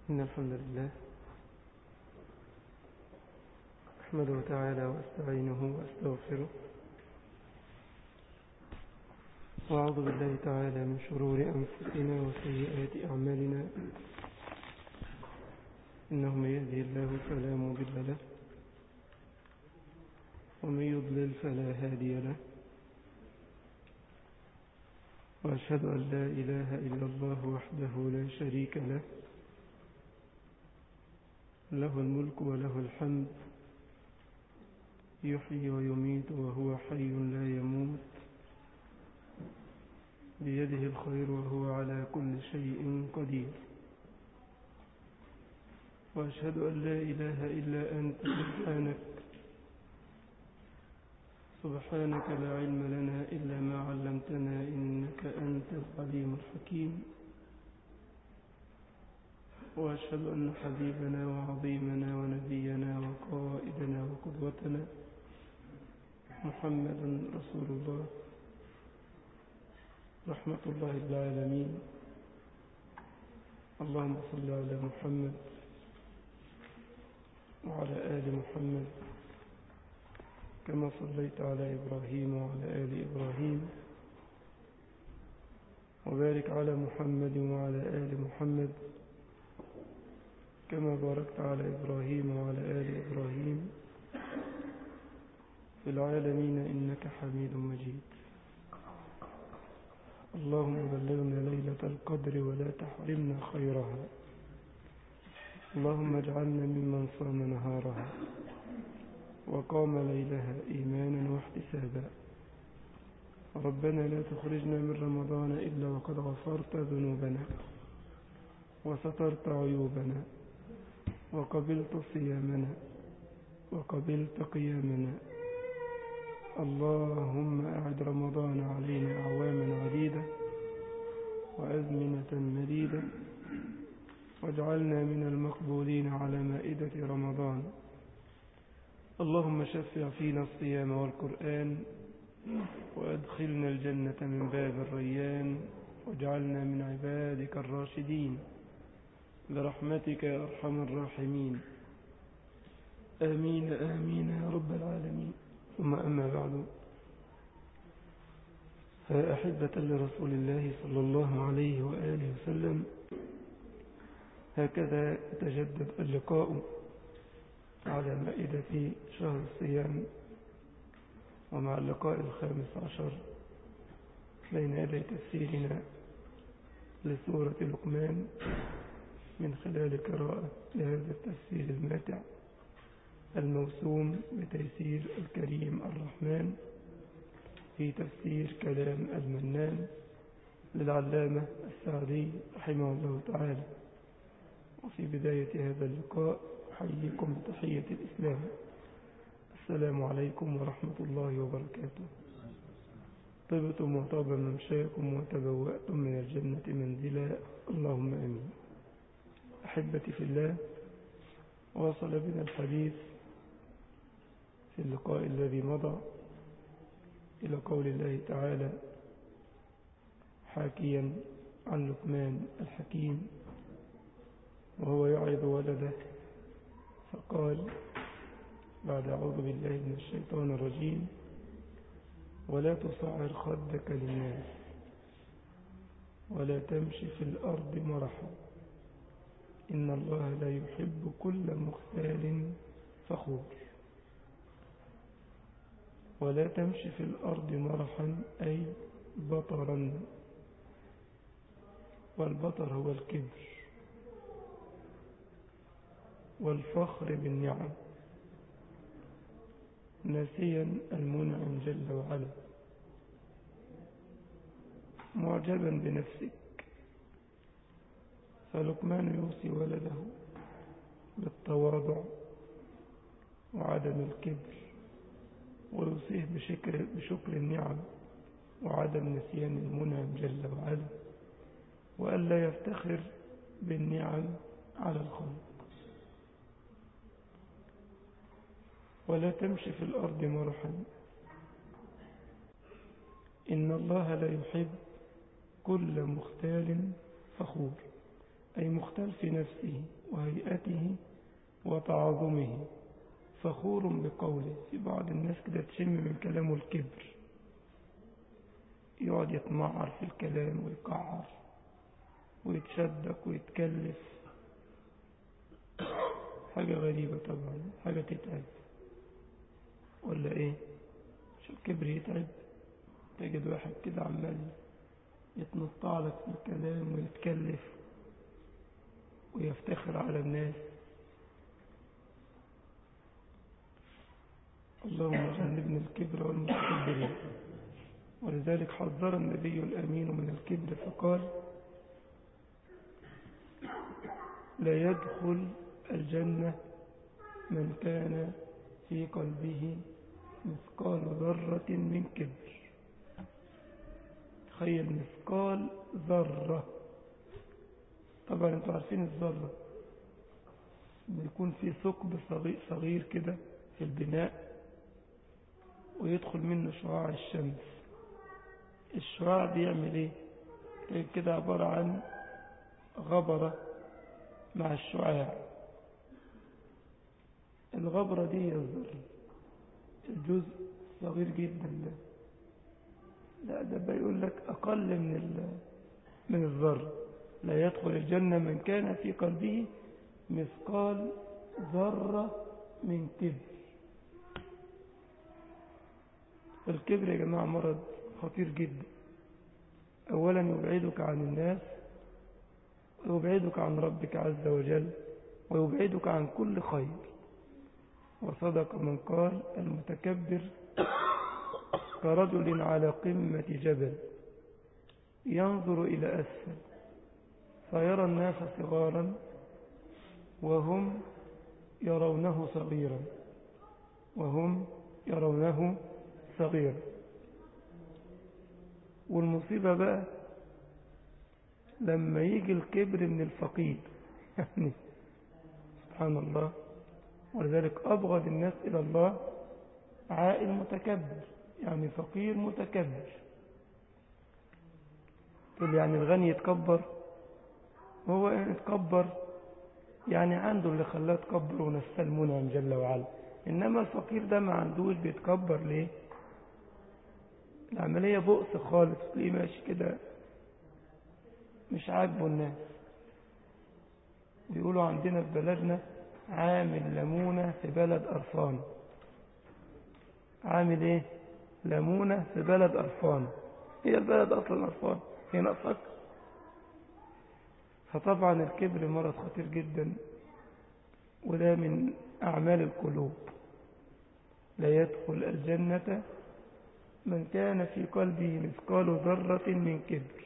إن الحمد لله أحمده تعالى وأستعينه وأستغفره وأعوذ بالله تعالى من شرور أنفسنا وسيئات أعمالنا إنه من يهدي الله فلا مضل له ومن يضلل فلا هادي له وأشهد أن لا إله إلا الله وحده لا شريك له له الملك وله الحمد يحيي ويميت وهو حي لا يموت بيده الخير وهو على كل شيء قدير وأشهد أن لا إله إلا أنت سبحانك سبحانك لا علم لنا إلا ما علمتنا إنك أنت العليم الحكيم وأشهد أن حبيبنا وعظيمنا ونبينا وقائدنا وقدوتنا محمد رسول الله رحمة الله للعالمين اللهم صل على محمد وعلى آل محمد كما صليت على إبراهيم وعلى آل إبراهيم وبارك على محمد وعلى آل محمد كما باركت على إبراهيم وعلى آل إبراهيم في العالمين إنك حميد مجيد اللهم بلغنا ليلة القدر ولا تحرمنا خيرها اللهم اجعلنا ممن صام نهارها وقام ليلها إيمانا واحتسابا ربنا لا تخرجنا من رمضان إلا وقد غفرت ذنوبنا وسترت عيوبنا وقبلت صيامنا وقبلت قيامنا اللهم أعد رمضان علينا أعواما عديدة وأزمنة مديدة واجعلنا من المقبولين على مائدة رمضان اللهم شفع فينا الصيام والقرآن وأدخلنا الجنة من باب الريان واجعلنا من عبادك الراشدين برحمتك يا أرحم الراحمين آمين آمين يا رب العالمين ثم أما بعد فأحبة لرسول الله صلى الله عليه وآله وسلم هكذا يتجدد اللقاء على مائدة شهر الصيام ومع اللقاء الخامس عشر بين يدي تفسيرنا لسورة لقمان من خلال قراءة لهذا التفسير الماتع الموسوم بتيسير الكريم الرحمن في تفسير كلام المنان للعلامة السعدي رحمه الله تعالى وفي بداية هذا اللقاء أحييكم بتحية الإسلام السلام عليكم ورحمة الله وبركاته طبتم وطاب ممشاكم وتبوأتم من الجنة منزلا اللهم أمين أحبتي في الله وصل بنا الحديث في اللقاء الذي مضى إلى قول الله تعالى حاكيا عن لقمان الحكيم وهو يعظ ولده فقال بعد أعوذ بالله من الشيطان الرجيم ولا تصعر خدك للناس ولا تمشي في الأرض مرحا إن الله لا يحب كل مختال فخور ولا تمشي في الأرض مرحا أي بطرا والبطر هو الكبر والفخر بالنعم ناسيا المنعم جل وعلا معجبا بنفسك فلقمان يوصي ولده بالتواضع وعدم الكبر ويوصيه بشكر, بشكر النعم وعدم نسيان المنعم جل وعلا وألا يفتخر بالنعم على الخلق ولا تمشي في الأرض مرحا إن الله لا يحب كل مختال فخور أي مختل في نفسه وهيئته وتعاظمه فخور بقوله في بعض الناس كده تشم من كلامه الكبر يقعد يتمعر في الكلام ويقعر ويتشدق ويتكلف حاجة غريبة طبعا حاجة تتعب ولا ايه شو الكبر يتعب تجد واحد كده عمال يتنطع لك في الكلام ويتكلف ويفتخر على الناس اللهم جنبنا الكبر والمتكبرين ولذلك حذر النبي الأمين من الكبر فقال لا يدخل الجنة من كان في قلبه مثقال ذرة من كبر تخيل مثقال ذرة طبعا انتوا عارفين الذرة بيكون في ثقب صغير, صغير كده في البناء ويدخل منه شعاع الشمس الشعاع بيعمل ايه طيب كده عبارة عن غبرة مع الشعاع الغبرة دي يظهر الجزء صغير جدا ده لا ده بيقول لك أقل من من الذر لا يدخل الجنة من كان في قلبه مثقال ذرة من كبر الكبر يا جماعة مرض خطير جدا أولا يبعدك عن الناس ويبعدك عن ربك عز وجل ويبعدك عن كل خير وصدق من قال المتكبر كرجل على قمة جبل ينظر إلى أسفل فيرى الناس صغارا وهم يرونه صغيرا وهم يرونه صغيرا والمصيبة بقى لما يجي الكبر من الفقير يعني سبحان الله ولذلك أبغض الناس إلى الله عائل متكبر يعني فقير متكبر تقول يعني الغني يتكبر هو يتكبر يعني عنده اللي خلاه يتكبر ونسى المنعم جل وعلا إنما الفقير ده ما عندوش بيتكبر ليه العملية بؤس خالص ليه ماشي كده مش عاجبه الناس بيقولوا عندنا في بلدنا عامل لمونة في بلد أرفان عامل ايه لمونة في بلد أرفان هي البلد أصلا أرفان هي ناقصك فطبعا الكبر مرض خطير جدا وده من أعمال القلوب لا يدخل الجنة من كان في قلبه مثقال ذرة من كبر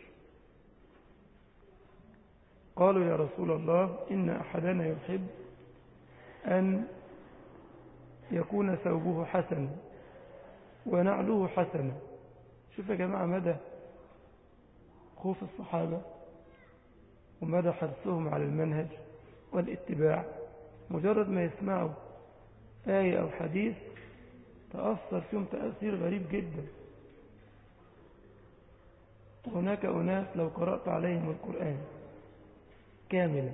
قالوا يا رسول الله إن أحدنا يحب أن يكون ثوبه حسنا ونعله حسنا شوف يا جماعة مدى خوف الصحابة ومدى حرصهم على المنهج والاتباع مجرد ما يسمعوا آية أو حديث تأثر فيهم تأثير غريب جدا هناك أناس لو قرأت عليهم القرآن كاملا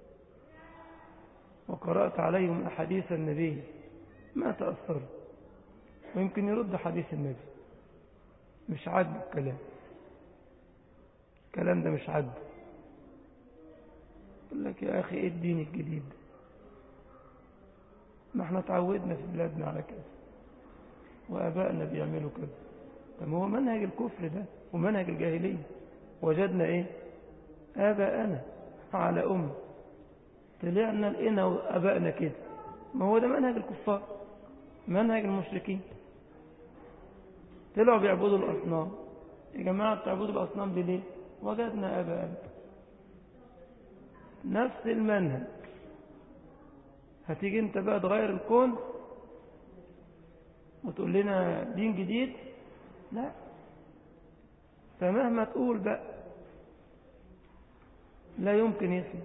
وقرأت عليهم أحاديث النبي ما تأثر ويمكن يرد حديث النبي مش عاجبه الكلام الكلام ده مش عاجبه يقول لك يا أخي إيه الدين الجديد ما احنا تعودنا في بلادنا على كده وآبائنا بيعملوا كده طب هو منهج الكفر ده ومنهج الجاهلية وجدنا ايه آباءنا على أم طلعنا لقينا آبائنا كده ما هو ده منهج الكفار منهج المشركين طلعوا بيعبدوا الأصنام يا جماعة بتعبدوا الأصنام دي ليه وجدنا آباءنا نفس المنهج هتيجي انت بقى تغير الكون وتقول لنا دين جديد لا فمهما تقول بقى لا يمكن يسمع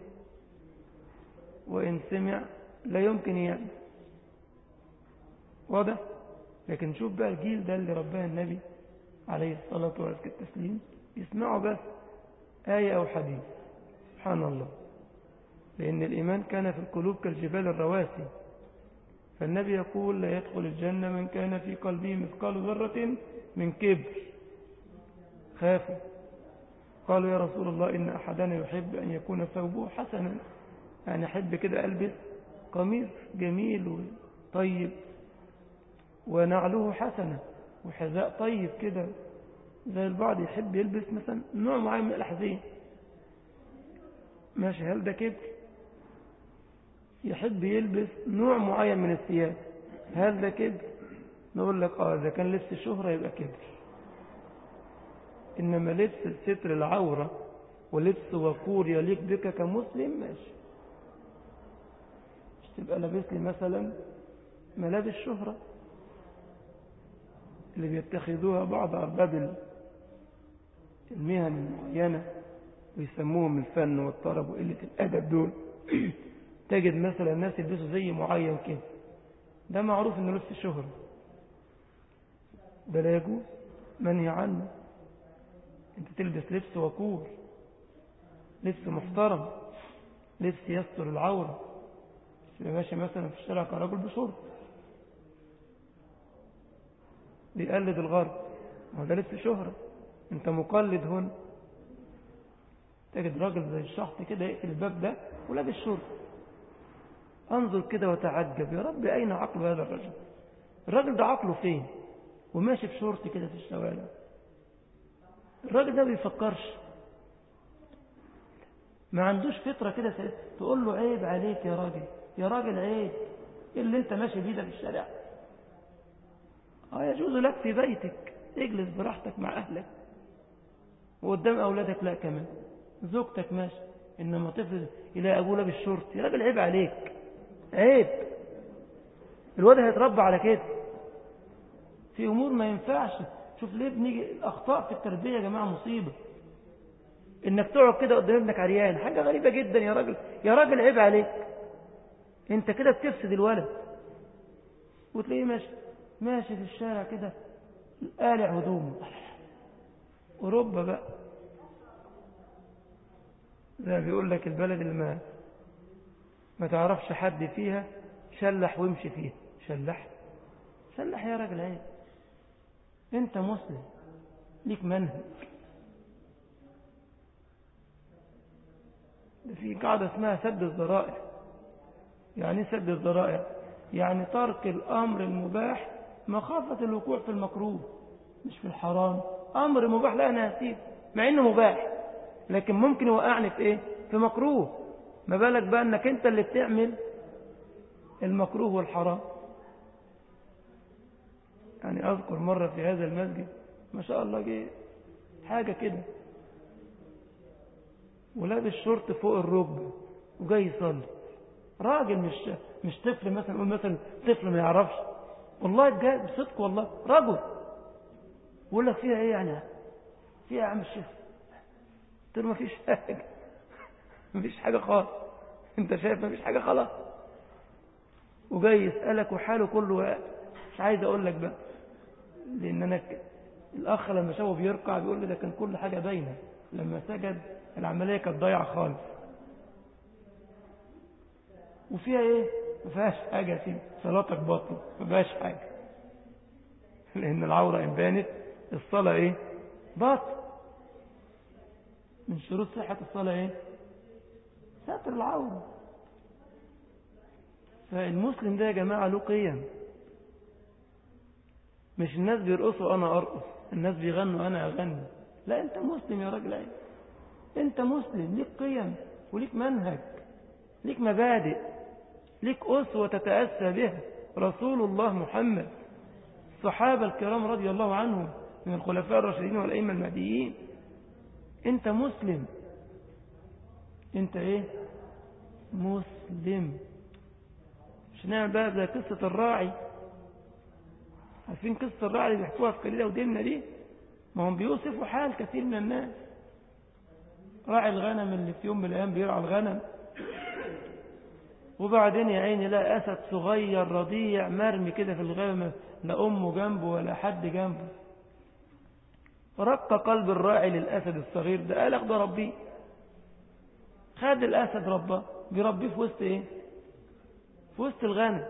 وإن سمع لا يمكن يعمل واضح لكن شوف بقى الجيل ده اللي رباه النبي عليه الصلاة والسلام التسليم يسمعوا بس آية أو حديث سبحان الله لأن الإيمان كان في القلوب كالجبال الرواسي فالنبي يقول لا يدخل الجنة من كان في قلبه مثقال ذرة من كبر خافوا قالوا يا رسول الله إن أحدنا يحب أن يكون ثوبه حسنا يعني أحب كده ألبس قميص جميل وطيب ونعله حسنة وحذاء طيب كده زي البعض يحب يلبس مثلا نوع معين من الأحذية ماشي هل ده كبر يحب يلبس نوع معين من الثياب هل ده كبر نقول لك اه اذا كان لبس شهرة يبقى كبر انما لبس ستر العورة ولبس وقور يليق بك كمسلم ماشي مش تبقى لابس لي مثلا ملابس شهرة اللي بيتخذوها بعض أرباب المهن المعينة ويسموهم الفن والطرب وقلة الأدب دول تجد مثلا الناس يلبسوا زي معين كده ده معروف انه لبس شهرة ده لا يجوز منهي عنه انت تلبس لبس وقور لبس محترم لبس يستر العورة تبقى ماشي مثلا في الشارع كرجل بشرط بيقلد الغرب ما ده لبس شهرة انت مقلد هنا تجد راجل زي الشحط كده يقفل الباب ده ولابس شرط انظر كده وتعجب يا رب اين عقل هذا الرجل الراجل ده عقله فين وماشي في شورت كده في الشوارع الراجل ده بيفكرش ما عندوش فطرة كده تقول له عيب عليك يا راجل يا راجل عيب ايه اللي انت ماشي بيه ده في الشارع اه يجوز لك في بيتك اجلس براحتك مع اهلك وقدام اولادك لا كمان زوجتك ماشي انما طفل الى ابوه لابس شورت يا راجل عيب عليك عيب الواد هيتربى على كده في امور ما ينفعش شوف ليه بنيجي الاخطاء في التربيه يا جماعه مصيبه انك تقعد كده قدام ابنك عريان حاجه غريبه جدا يا راجل يا راجل عيب عليك انت كده بتفسد الولد وتلاقيه ماشي ماشي في الشارع كده قالع هدومه اوروبا بقى زي بيقول لك البلد اللي ما ما تعرفش حد فيها شلح وامشي فيها شلح شلح يا راجل عيب انت مسلم ليك منهج ده في قاعدة اسمها سد الذرائع يعني سد الذرائع يعني ترك الأمر المباح مخافة الوقوع في المكروه مش في الحرام أمر مباح لا أنا هسيب مع إنه مباح لكن ممكن يوقعني في إيه في مكروه ما بالك بقى أنك أنت اللي بتعمل المكروه والحرام يعني أذكر مرة في هذا المسجد ما شاء الله جه حاجة كده ولابس شورت فوق الركبة وجاي يصلي راجل مش مش طفل مثلا نقول مثلا طفل ما يعرفش والله بجد بصدق والله رجل بقول لك فيها ايه يعني فيها يا عم الشيخ قلت له ما فيش حاجه ما فيش حاجه خالص انت شايف ما فيش حاجه خلاص وجاي يسالك وحاله كله مش عايز اقول لك بقى لان انا الاخ لما شافه بيركع بيقول لي ده كان كل حاجه باينه لما سجد العمليه كانت ضايعه خالص وفيها ايه ما فيهاش حاجه يا سيدي صلاتك باطله ما فيهاش حاجه لان العوره ان بانت الصلاه ايه باطل من شروط صحه الصلاه ايه ستر العوره فالمسلم ده يا جماعه له قيم مش الناس بيرقصوا انا ارقص الناس بيغنوا انا اغني لا انت مسلم يا راجل عين انت مسلم ليك قيم وليك منهج ليك مبادئ ليك أسوة تتأسى بها رسول الله محمد الصحابة الكرام رضي الله عنهم من الخلفاء الراشدين والأئمة المهديين أنت مسلم أنت إيه مسلم مش نعمل بقى زي قصة الراعي عارفين قصة الراعي اللي بيحكوها في كليلة وديننا دي ما هم بيوصفوا حال كثير من الناس راعي الغنم اللي في يوم من الأيام بيرعى الغنم وبعدين يا عيني لا أسد صغير رضيع مرمي كده في الغابة لا أمه جنبه ولا حد جنبه رق قلب الراعي للأسد الصغير ده قال أخذ ربي خد الأسد رباه بيربيه في وسط إيه في وسط الغنم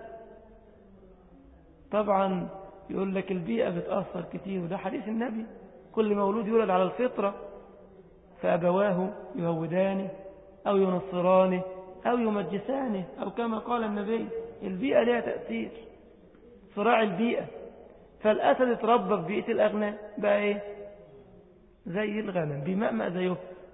طبعا يقول لك البيئة بتأثر كتير وده حديث النبي كل مولود يولد على الفطرة فأبواه يهودانه أو ينصرانه أو يمجسانه أو كما قال النبي البيئة لها تأثير صراع البيئة فالأسد اتربى في بيئة الأغنام بقى إيه زي الغنم بمأمأ زيه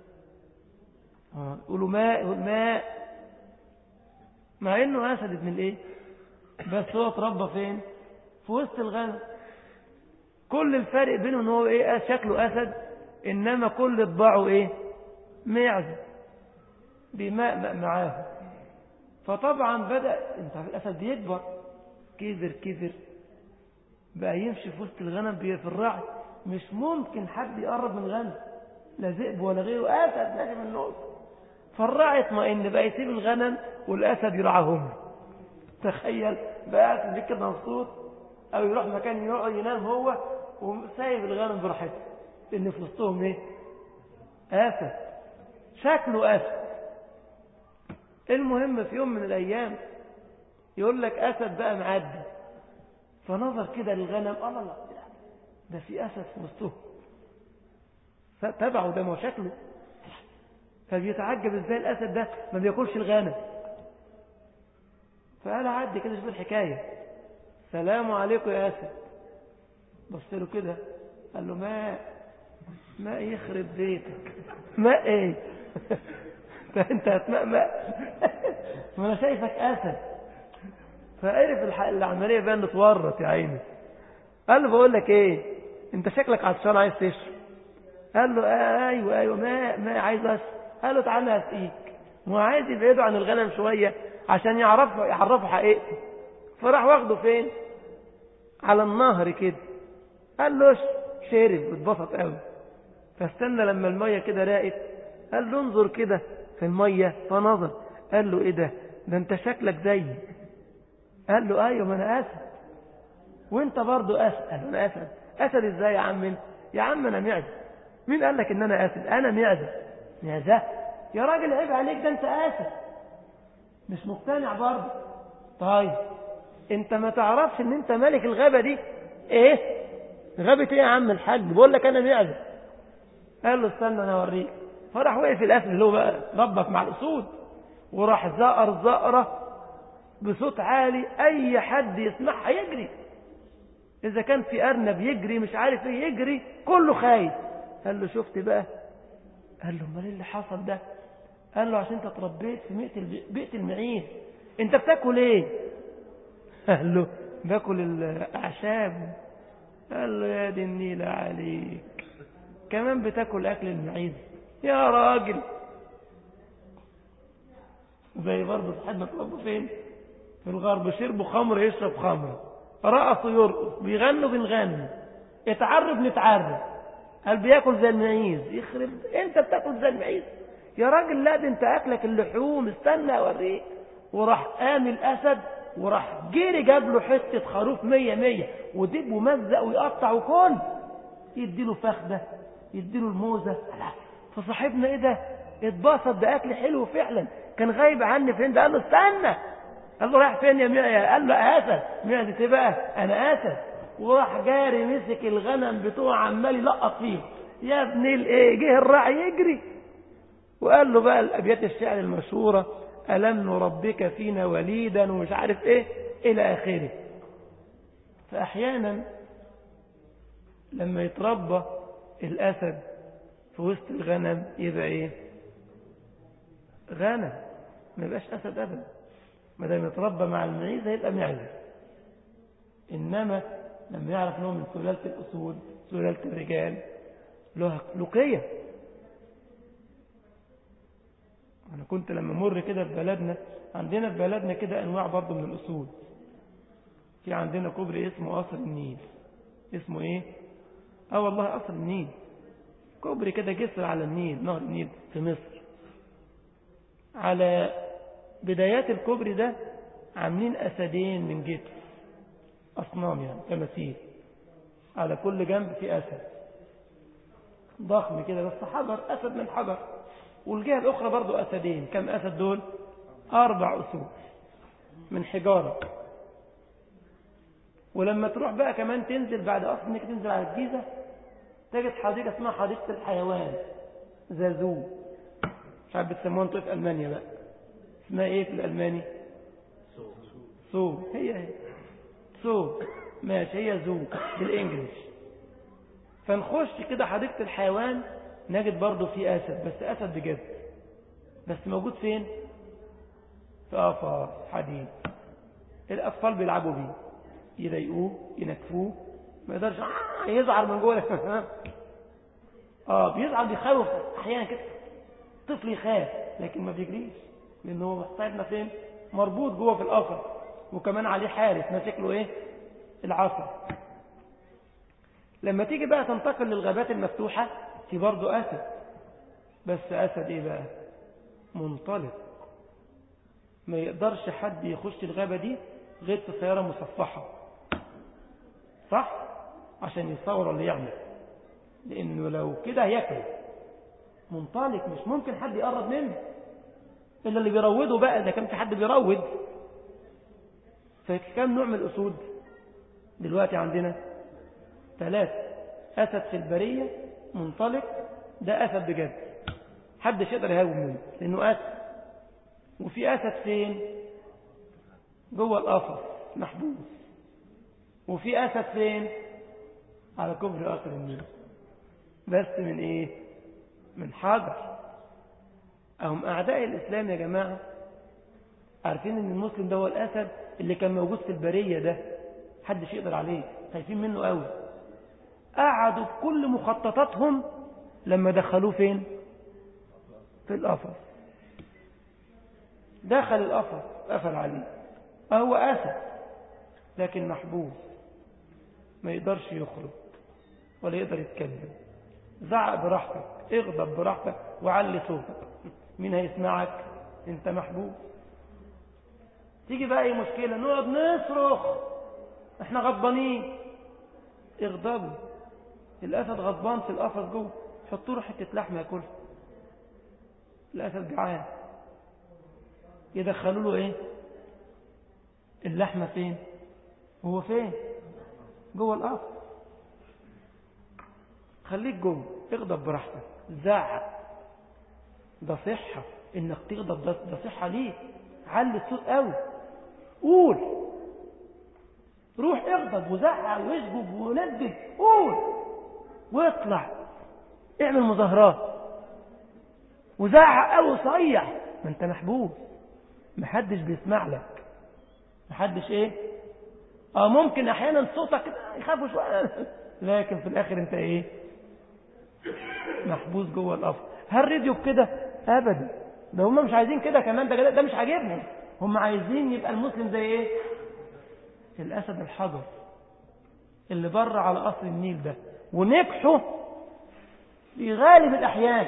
يقولوا ماء ماء مع انه اسد ابن الايه بس هو اتربى فين في وسط الغنم كل الفرق بينه ان هو ايه شكله اسد انما كل طباعه ايه معزه بماء معاه فطبعا بدأ انت الاسد بيكبر كبر كبر بقى يمشي في وسط الغنم في الرعي مش ممكن حد يقرب من الغنم لا ذئب ولا غيره اسد ماشي من النص فالراعي اطمئن بقى يسيب الغنم والاسد يرعاهم تخيل بقى اسد كده مبسوط او يروح مكان يقعد ينام هو وسايب الغنم براحته لان في وسطهم ايه اسد شكله اسد المهم في يوم من الايام يقول لك اسد بقى معدي فنظر كده للغنم الله لا ده في اسد في وسطهم تبعه ده ما شكله فبيتعجب ازاي الاسد ده ما بياكلش الغنم فقال عدي كده شوف الحكايه سلام عليكم يا اسد بص له كده قال له ماء ماء يخرب بيتك ماء ايه انت هتماء ماء ما انا شايفك اسد فعرف العمليه بقى انه اتورط يا عيني قال له بقول لك ايه انت شكلك عطشان عايز تشرب قال له آه ايوه ايوه ماء ماء عايز اشرب قال له تعالى اسقيك ما عايز يبعده عن الغنم شويه عشان يعرفوا يعرفوا حقيقته فراح واخده فين على النهر كده قال له شرب واتبسط قوي فاستنى لما الميه كده راقت قال له انظر كده في الميه فنظر قال له ايه ده ده انت شكلك زيي قال له ايوه ما انا اسد وانت برضه اسد قال له انا اسد اسد ازاي يا عم انت يا عم انا معزه مين قال لك ان انا اسد انا معزه معزه يا راجل عيب عليك ده انت اسد مش مقتنع برضه طيب انت ما تعرفش ان انت ملك الغابه دي ايه غابه ايه يا عم الحاج بقول لك انا معزه قال له استنى انا اوريك فراح وقف الاسد اللي هو بقى ربك مع الاسود وراح زقر زقره بصوت عالي اي حد يسمعها يجري اذا كان في ارنب يجري مش عارف ايه يجري كله خايف قال له شفت بقى قال له امال ايه اللي حصل ده قال له عشان انت اتربيت في بيئه المعين انت بتاكل ايه قال له باكل الاعشاب قال له يا دي النيلة عليك كمان بتاكل اكل المعيز يا راجل زي برضه صاحبنا اتربوا فين في الغرب شربوا خمر يشرب خمر رقصوا يرقص بيغنوا بنغني اتعرف نتعرف قال بياكل زي المعيز يخرب انت بتاكل زي المعيز يا راجل لا ده انت اكلك اللحوم استنى اوريك وراح قام الاسد وراح جري جاب له حته خروف مية مية ودب ومزق ويقطع وكل يديله فخده يديله الموزه فصاحبنا ايه ده اتبسط ده اكل حلو فعلا كان غايب عني فين ده قال له استنى قال له رايح فين يا معيا قال له اسد معدة ايه بقى انا اسد وراح جاري مسك الغنم بتوعه عمال يلقط فيه يا ابن الايه جه الراعي يجري وقال له بقى الابيات الشعر المشهوره الم نربك فينا وليدا ومش عارف ايه الى اخره فاحيانا لما يتربى الاسد في وسط الغنم يبقى ايه غنم ما يبقاش اسد ابدا ما دام يتربى مع المعيز هيبقى معزه انما لما يعرف انه من سلاله الاسود سلاله الرجال له لقيه انا كنت لما مر كده في بلدنا عندنا في بلدنا كده انواع برضه من الاسود في عندنا كوبري اسمه قصر النيل اسمه ايه اه والله قصر النيل كوبري كده جسر على النيل نهر النيل في مصر على بدايات الكوبري ده عاملين اسدين من جبس اصنام يعني تماثيل على كل جنب في اسد ضخم كده بس حجر اسد من حجر والجهة الأخرى برضو أسدين كم أسد دول أربع أسود من حجارة ولما تروح بقى كمان تنزل بعد أصل إنك تنزل على الجيزة تجد حديقة اسمها حديقة الحيوان زازو مش عارف بتسموها انتوا في ألمانيا بقى اسمها ايه في الألماني سو هي هي سو ماشي هي زو بالإنجليش فنخش كده حديقة الحيوان نجد برضه في أسد بس أسد بجد بس موجود فين في قفص حديد الأطفال بيلعبوا بيه يضايقوه ينكفوه ما يقدرش آه يزعل من جوه اه بيزعل بيخوف احيانا كده طفل يخاف لكن ما بيجريش لان هو صاحبنا فين مربوط جوه في القفص وكمان عليه حارس ماسك له ايه العصا لما تيجي بقى تنتقل للغابات المفتوحة في برضه أسد بس أسد إيه بقى منطلق ما يقدرش حد يخش الغابة دي غير في سيارة مصفحة صح عشان يصور اللي يعمل لأنه لو كده هياكل منطلق مش ممكن حد يقرب منه إلا اللي بيروضه بقى إذا كان في حد بيروض فكم نوع من الأسود دلوقتي عندنا ثلاثة أسد في البرية منطلق ده أسد بجد حدش يقدر يهاوم منه لأنه أسد وفي أسد فين جوه القفص محبوس وفي أسد فين على كبر آخر النيل بس من إيه من حجر أهم أعداء الإسلام يا جماعة عارفين أن المسلم ده هو الأسد اللي كان موجود في البرية ده حدش يقدر عليه خايفين منه قوي قعدوا بكل مخططاتهم لما دخلوه فين في القفص دخل القفص قفل عليه هو أسد لكن محبوس ما يقدرش يخرج ولا يقدر يتكلم زعق براحتك اغضب براحتك وعلي صوتك مين هيسمعك انت محبوس تيجي بقى اي مشكلة نقعد نصرخ احنا غضبانين اغضبوا الاسد غضبان في القفص جوه حطوا له حته لحمه ياكلها الاسد جعان يدخلوا له ايه اللحمه فين هو فين جوه القفص خليك جوه اغضب براحتك زعق ده صحه انك تغضب ده, ده صحه ليك علي الصوت قوي قول روح اغضب وزعق واسجد وندد قول واطلع اعمل مظاهرات وزعق قوي صيح ما انت محبوس محدش بيسمع لك محدش ايه اه ممكن احيانا صوتك يخافوا شويه لكن في الاخر انت ايه محبوس جوه القفص هل رضيوا بكده ابدا ده هم مش عايزين كده كمان ده ده مش عاجبهم هم عايزين يبقى المسلم زي ايه الاسد الحجر اللي بر على قصر النيل ده ونجحوا في غالب الاحيان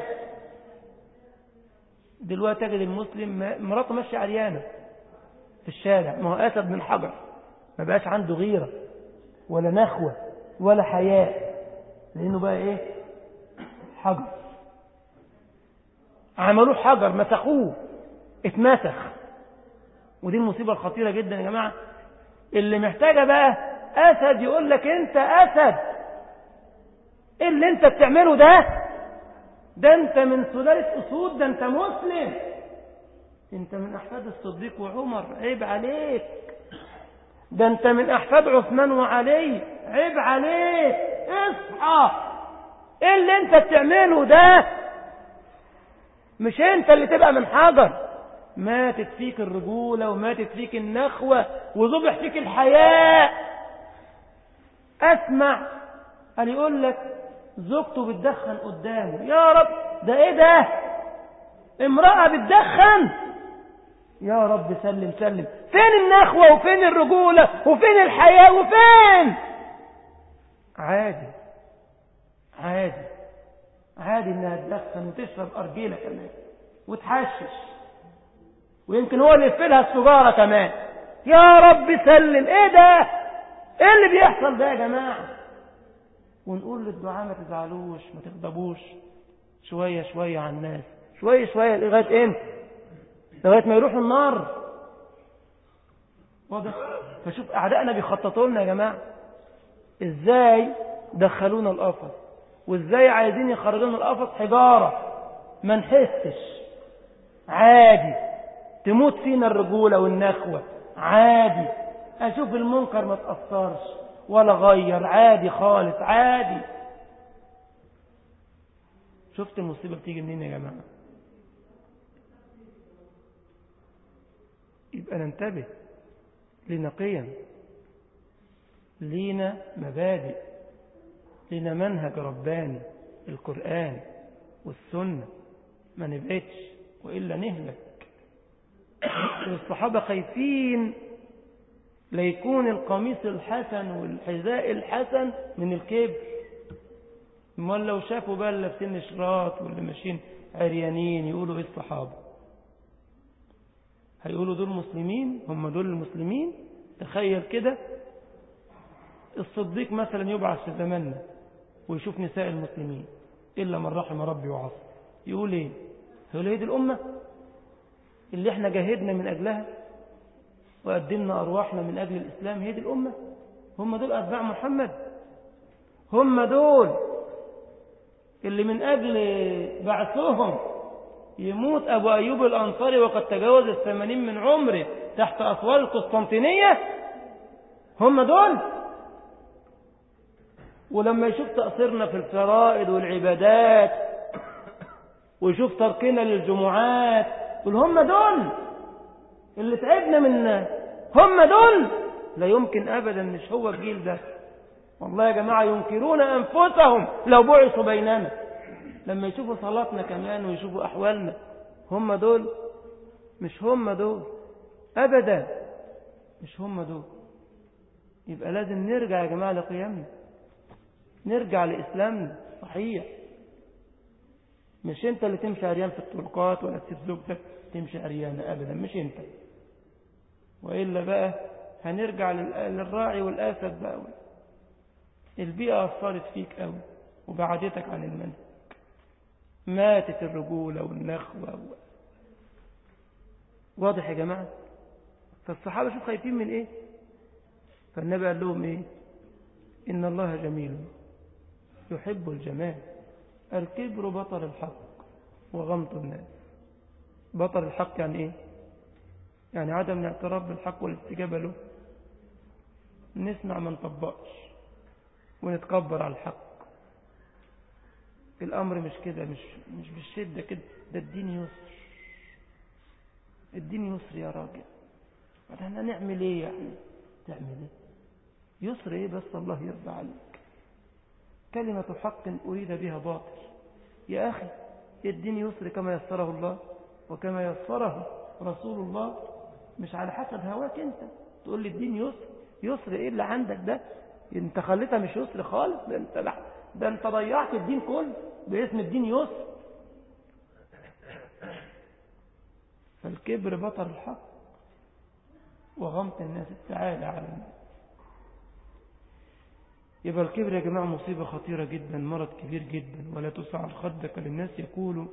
دلوقتي تجد المسلم مراته ماشيه عريانه في الشارع ما هو اسد من حجر ما بقاش عنده غيره ولا نخوه ولا حياء لانه بقى ايه حجر عملوه حجر مسخوه اتمسخ ودي المصيبة الخطيرة جدا يا جماعة اللي محتاجة بقى أسد يقول لك أنت أسد إيه اللي أنت بتعمله ده ده أنت من سلالة أسود ده أنت مسلم أنت من أحفاد الصديق وعمر عيب عليك ده أنت من أحفاد عثمان وعلي عيب عليك اصحى إيه اللي أنت بتعمله ده مش أنت اللي تبقى من حجر ماتت فيك الرجولة وماتت فيك النخوة وذبح فيك الحياء أسمع قال يقول لك زوجته بتدخن قدامه يا رب ده ايه ده امرأة بتدخن يا رب سلم سلم فين النخوة وفين الرجولة وفين الحياء وفين عادي عادي عادي انها تدخن وتشرب ارجيلة كمان وتحشش ويمكن هو اللي يقفلها السجارة كمان يا رب سلم ايه ده ايه اللي بيحصل ده يا جماعة ونقول للدعاء ما تزعلوش ما تغضبوش شوية شوية على الناس شوية شوية لغاية امتى لغاية ما يروحوا النار واضح فشوف أعدائنا بيخططوا لنا يا جماعة إزاي دخلونا القفص وإزاي عايزين يخرجونا القفص حجارة ما نحسش عادي تموت فينا الرجولة والنخوة عادي أشوف المنكر ما تأثرش ولا غير عادي خالص عادي شفت المصيبة بتيجي منين يا جماعة يبقى ننتبه لنقيا لينا مبادئ لينا منهج رباني القرآن والسنة ما نبعدش وإلا نهلك الصحابة خايفين ليكون القميص الحسن والحذاء الحسن من الكبر امال لو شافوا بقى اللي لابسين شراط واللي ماشيين عريانين يقولوا ايه الصحابة هيقولوا دول مسلمين هم دول المسلمين تخيل كده الصديق مثلا يبعث في زماننا ويشوف نساء المسلمين إلا من رحم ربي وعصى يقول ايه يقول ايه دي الأمة اللي احنا جاهدنا من أجلها وقدمنا أرواحنا من أجل الإسلام هي دي الأمة هم دول أتباع محمد هم دول اللي من أجل بعثهم يموت أبو أيوب الأنصاري وقد تجاوز الثمانين من عمره تحت أسوار القسطنطينية هم دول ولما يشوف تأثيرنا في الفرائض والعبادات ويشوف تركنا للجمعات يقول هم دول اللي تعبنا منا هم دول لا يمكن أبدا مش هو الجيل ده والله يا جماعة ينكرون أنفسهم لو بعثوا بيننا لما يشوفوا صلاتنا كمان ويشوفوا أحوالنا هم دول مش هم دول أبدا مش هم دول يبقى لازم نرجع يا جماعة لقيامنا نرجع لإسلامنا صحيح مش انت اللي تمشي عريان في الطرقات ولا تسيب زوجتك تمشي عريانة أبدا مش انت وإلا بقى هنرجع للراعي والآسد بقى البيئة أثرت فيك قوي وبعدتك عن المنهج ماتت الرجولة والنخوة و... واضح يا جماعة فالصحابة شوف خايفين من ايه فالنبي قال لهم ايه إن الله جميل يحب الجمال الكبر بطل الحق وغمط الناس بطل الحق يعني ايه يعني عدم الاعتراف بالحق والاستجابة له نسمع ما نطبقش ونتكبر على الحق الأمر مش كده مش مش بالشدة كده ده الدين يسر الدين يسر يا راجل احنا نعمل ايه يعني تعمل ايه يسر ايه بس الله يرضى عليك كلمة حق أريد بها باطل يا أخي الدين يسر كما يسره الله وكما يسره رسول الله مش على حسب هواك انت تقول لي الدين يسر يسر ايه اللي عندك ده انت خليتها مش يسر خالص ده انت لا ده انت ضيعت الدين كله باسم الدين يسر فالكبر بطل الحق وغمط الناس التعالى على الناس يبقى الكبر يا جماعة مصيبة خطيرة جدا مرض كبير جدا ولا تسعر خدك للناس يقول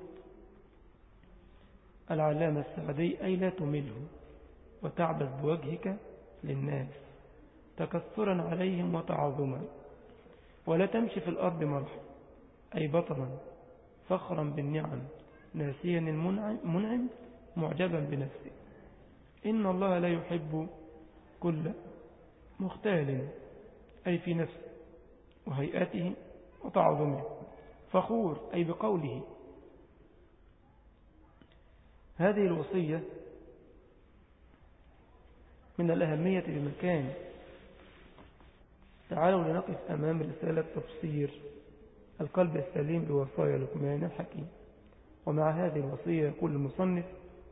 العلامة السعدي أي لا تمله وتعبث بوجهك للناس تكثرا عليهم وتعظما ولا تمشي في الأرض مرحا أي بطلا فخرا بالنعم ناسيا المنعم معجبا بنفسه إن الله لا يحب كل مختال أي في نفسه وهيئته وتعظمه فخور أي بقوله هذه الوصية من الأهمية بمكان تعالوا لنقف أمام رسالة تفسير القلب السليم بوصايا لقمان الحكيم ومع هذه الوصية يقول المصنف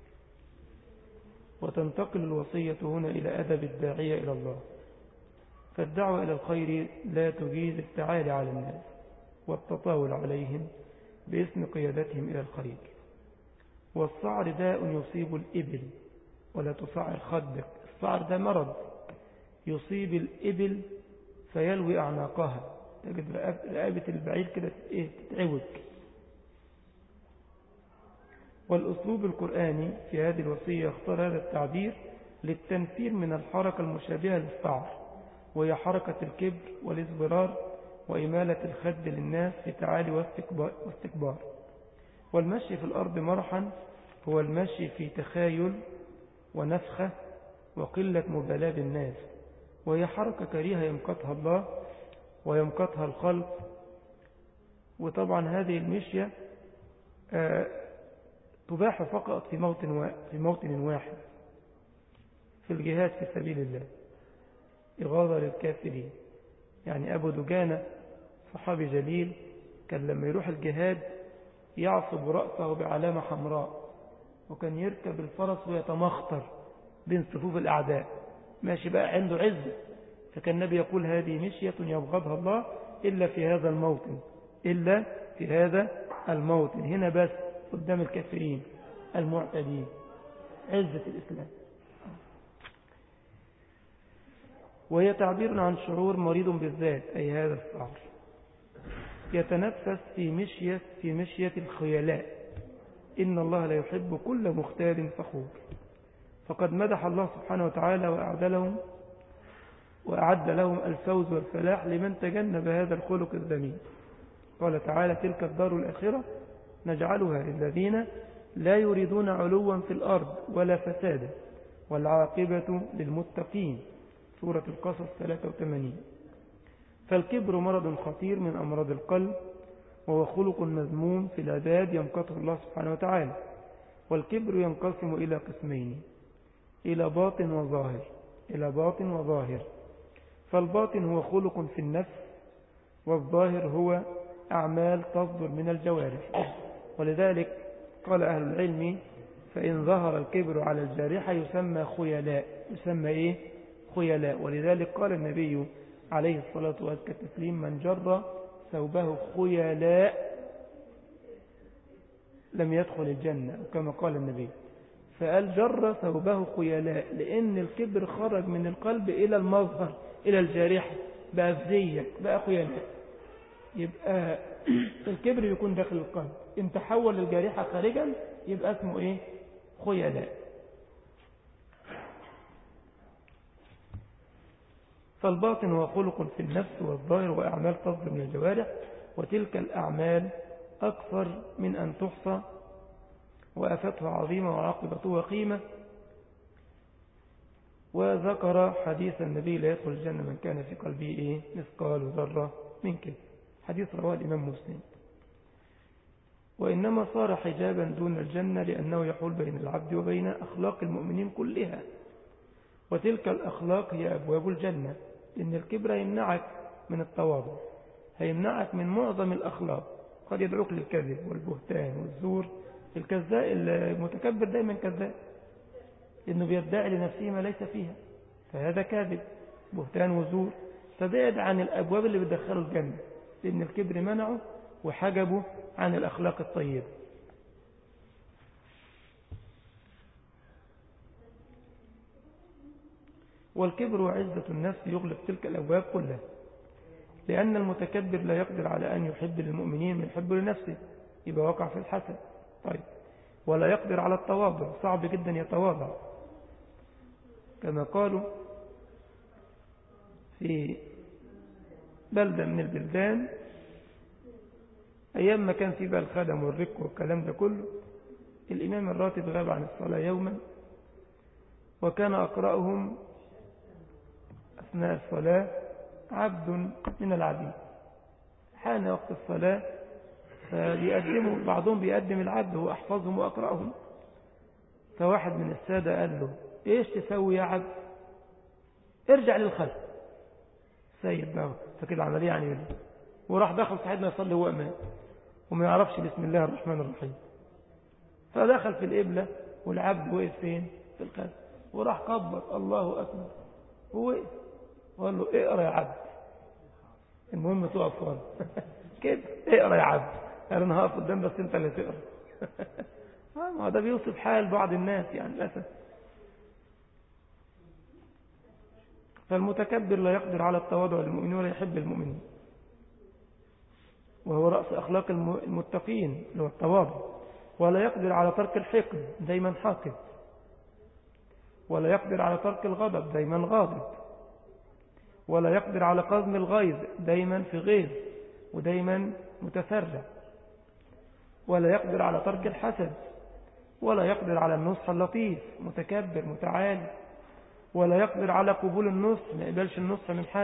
وتنتقل الوصية هنا إلى أدب الداعية إلى الله فالدعوة إلى الخير لا تجيز التعالي على الناس والتطاول عليهم باسم قيادتهم إلى الخير والصعر داء يصيب الإبل ولا تصعر خدك الصعر ده مرض يصيب الإبل فيلوي أعناقها تجد رقابة البعير كده إيه تتعوج والأسلوب القرآني في هذه الوصية يختار هذا التعبير للتنفير من الحركة المشابهة للسعر وهي حركة الكبر والازبرار وإمالة الخد للناس في تعالي واستكبار والمشي في الأرض مرحا هو المشي في تخايل ونفخة وقلة مبالاة بالناس وهي حركة كريهة يمقتها الله ويمقتها الخلق وطبعا هذه المشية آه، تباح فقط في موطن في موطن واحد في الجهاد في سبيل الله إغاظة للكافرين يعني أبو دجانة صحابي جليل كان لما يروح الجهاد يعصب رأسه بعلامة حمراء وكان يركب الفرس ويتمخطر بين صفوف الأعداء ماشي بقى عنده عزة فكان النبي يقول هذه مشية يبغضها الله إلا في هذا الموطن إلا في هذا الموطن هنا بس قدام الكافرين المعتدين عزة الإسلام وهي تعبير عن شعور مريض بالذات أي هذا الشعور يتنفس في مشية في مشية الخيلاء إن الله لا يحب كل مختار فخور فقد مدح الله سبحانه وتعالى وأعد لهم وأعد لهم الفوز والفلاح لمن تجنب هذا الخلق الذميم قال تعالى تلك الدار الآخرة نجعلها للذين لا يريدون علوا في الأرض ولا فسادا والعاقبة للمتقين سورة القصص 83 فالكبر مرض خطير من أمراض القلب وهو خلق مذموم في العباد يمقته الله سبحانه وتعالى والكبر ينقسم إلى قسمين إلى باطن وظاهر إلى باطن وظاهر فالباطن هو خلق في النفس والظاهر هو أعمال تصدر من الجوارح ولذلك قال أهل العلم فإن ظهر الكبر على الجارحة يسمى خيلاء يسمى إيه خيلاء ولذلك قال النبي عليه الصلاة والتسليم من جر ثوبه خيلاء لم يدخل الجنة كما قال النبي فقال جر ثوبه خيلاء لأن الكبر خرج من القلب إلى المظهر إلى الجارحة بقى فزيك بقى خيلاء يبقى الكبر يكون داخل القلب ان تحول الجارحة خارجا يبقى اسمه ايه خيلاء فالباطن هو خلق في النفس والظاهر وأعمال تصدر من الجوارح وتلك الأعمال أكثر من أن تحصى وأفتها عظيمة وعاقبته وقيمة وذكر حديث النبي لا يدخل الجنة من كان في قلبه إيه مثقال ذرة من كذب حديث رواه الإمام مسلم وإنما صار حجابا دون الجنة لأنه يحول بين العبد وبين أخلاق المؤمنين كلها وتلك الأخلاق هي أبواب الجنة إن الكبر يمنعك من التواضع هيمنعك من معظم الأخلاق قد يدعوك للكذب والبهتان والزور الكذاب المتكبر دايما كذاب إنه بيدعي لنفسه ما ليس فيها فهذا كاذب بهتان وزور فبعد عن الأبواب اللي بتدخله الجنة لأن الكبر منعه وحجبه عن الأخلاق الطيبة والكبر وعزة النفس يغلق تلك الأبواب كلها لأن المتكبر لا يقدر على أن يحب للمؤمنين من يحب لنفسه يبقى وقع في الحسن طيب ولا يقدر على التواضع صعب جدا يتواضع كما قالوا في بلدة من البلدان أيام ما كان في بقى الخدم والرك والكلام ده كله الإمام الراتب غاب عن الصلاة يوما وكان أقرأهم أثناء الصلاة عبد من العبيد حان وقت الصلاة فبيقدموا بعضهم بيقدم العبد وأحفظهم وأقرأهم فواحد من السادة قال له إيش تسوي يا عبد ارجع للخلف سيد بقى فكده العملية يعني وراح دخل صاحبنا يصلي هو أمام وما يعرفش بسم الله الرحمن الرحيم فدخل في القبلة والعبد وقف فين في الخلف وراح كبر الله أكبر ووقف وقال له اقرأ يا عبد المهم تقف خالص كده اقرأ يا عبد قال انا هقف قدام بس انت اللي تقرأ ما ده بيوصف حال بعض الناس يعني للأسف فالمتكبر لا يقدر على التواضع للمؤمنين ولا يحب المؤمنين وهو رأس أخلاق المتقين اللي هو التواضع ولا يقدر على ترك الحقد دايما حاقد ولا يقدر على ترك الغضب دايما غاضب ولا يقدر على قزم الغيظ دايما في غيظ ودايما متسرع ولا يقدر على ترك الحسد ولا يقدر على النصح اللطيف متكبر متعالي ولا يقدر على قبول النصح ما يقبلش النصح من حد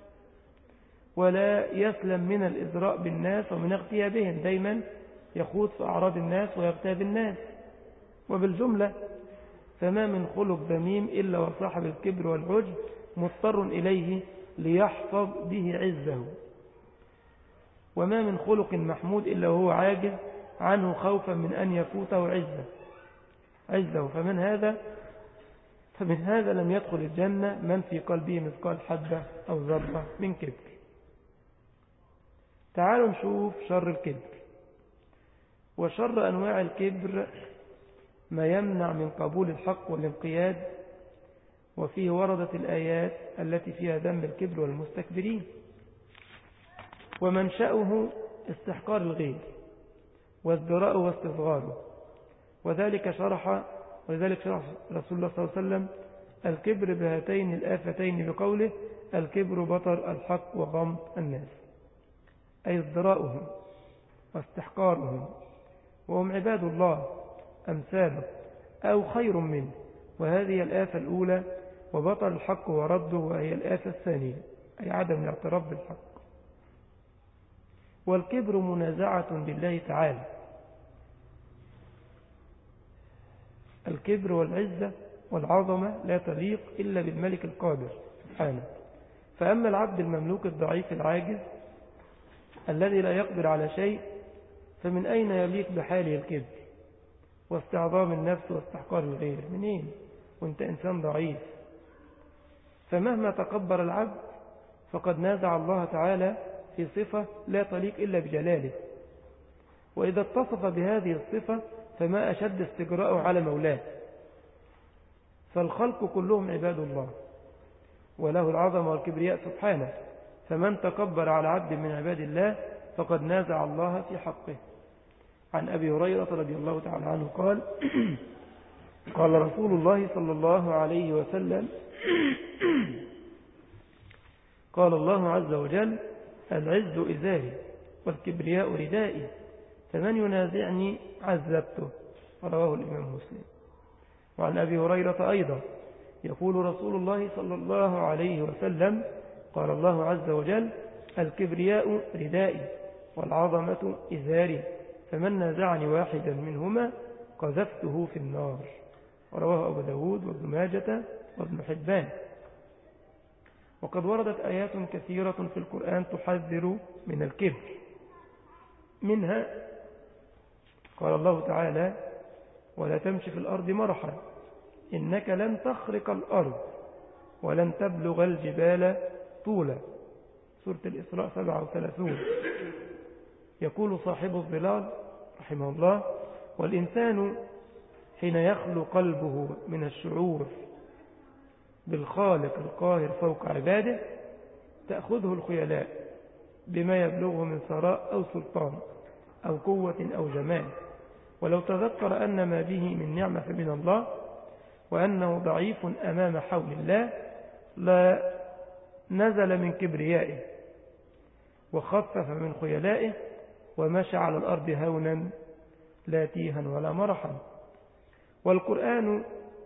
ولا يسلم من الإزراء بالناس ومن اغتيابهم دايما يخوض في أعراض الناس ويغتاب الناس وبالجملة فما من خلق ذميم إلا وصاحب الكبر والعجب مضطر إليه ليحفظ به عزه وما من خلق محمود إلا هو عاجز عنه خوفا من أن يفوته عزه عزه فمن هذا فمن هذا لم يدخل الجنة من في قلبه مثقال حبة أو ذرة من كبر تعالوا نشوف شر الكبر وشر أنواع الكبر ما يمنع من قبول الحق والانقياد وفيه وردت الآيات التي فيها ذم الكبر والمستكبرين ومنشأه استحقار الغير وازدراء واستصغاره وذلك شرح ولذلك شرح رسول الله صلى الله عليه وسلم الكبر بهاتين الآفتين بقوله الكبر بطر الحق وغمط الناس أي ازدراؤهم واستحقارهم وهم عباد الله أمثاله أو خير منه وهذه الآفة الأولى وبطل الحق ورده وهي الآفة الثانية أي عدم الاعتراف بالحق والكبر منازعة بالله تعالى الكبر والعزة والعظمة لا تليق إلا بالملك القادر سبحانه فأما العبد المملوك الضعيف العاجز الذي لا يقدر على شيء فمن أين يليق بحاله الكبر واستعظام النفس واستحقار الغير منين وانت إنسان ضعيف فمهما تكبر العبد فقد نازع الله تعالى في صفة لا تليق إلا بجلاله وإذا اتصف بهذه الصفة فما أشد استجراءه على مولاه فالخلق كلهم عباد الله وله العظم والكبرياء سبحانه فمن تكبر على عبد من عباد الله فقد نازع الله في حقه عن أبي هريرة رضي الله تعالى عنه قال قال رسول الله صلى الله عليه وسلم قال الله عز وجل العز إزاري والكبرياء ردائي فمن ينازعني عذبته رواه الإمام مسلم وعن أبي هريرة أيضا يقول رسول الله صلى الله عليه وسلم قال الله عز وجل الكبرياء ردائي والعظمة إزاري فمن نازعني واحدا منهما قذفته في النار رواه أبو داود وابن ماجة وابن حبان وقد وردت آيات كثيرة في القرآن تحذر من الكبر منها قال الله تعالى ولا تمشي في الأرض مرحا إنك لن تخرق الأرض ولن تبلغ الجبال طولا سورة الإسراء 37 يقول صاحب الظلال رحمه الله والإنسان حين يخلو قلبه من الشعور بالخالق القاهر فوق عباده تأخذه الخيلاء بما يبلغه من ثراء أو سلطان أو قوة أو جمال ولو تذكر أن ما به من نعمة فمن الله وأنه ضعيف أمام حول الله لا نزل من كبريائه وخفف من خيلائه ومشى على الأرض هونا لا تيها ولا مرحا والقرآن